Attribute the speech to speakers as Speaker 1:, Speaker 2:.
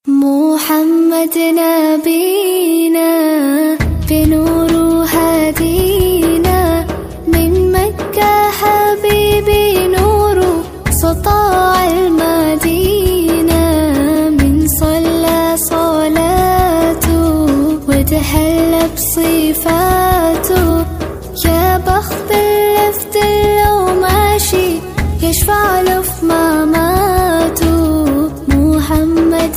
Speaker 1: محمد نبينا بنور هدينا من مكة حبيبي نور سطاع المدينة من صلى صلاته وتحلى بصفاته يا بخت اللفت لو ماشي يشفع له في مماته